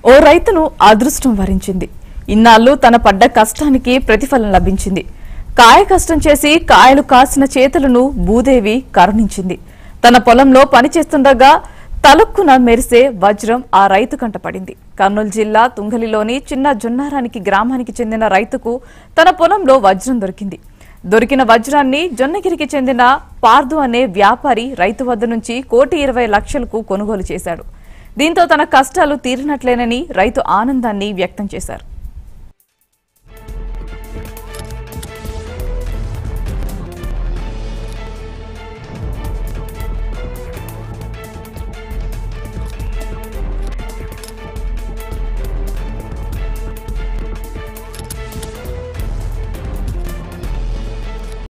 ఓ రైతును అదృష్టం వరించింది ఇన్నాళ్ళు తన పడ్డ కష్టానికి ప్రతిఫలం లభించింది కాయ కష్టం చేసి కాయలు కాసిన చేతులను భూదేవి కరుణించింది తన పొలంలో పనిచేస్తుండగా తలుక్కున మెరిసే వజ్రం ఆ రైతు కంట పడింది కర్నూలు జిల్లా తుంగలిలోని చిన్న జొన్నారానికి గ్రామానికి చెందిన రైతుకు తన పొలంలో వజ్రం దొరికింది దొరికిన వజ్రాన్ని జొన్నగిరికి చెందిన పార్దు అనే వ్యాపారి రైతు వద్ద నుంచి కోటి ఇరవై లక్షలకు కొనుగోలు చేశాడు దీంతో తన కష్టాలు తీరినట్లేనని రైతు ఆనందాన్ని వ్యక్తం చేశారు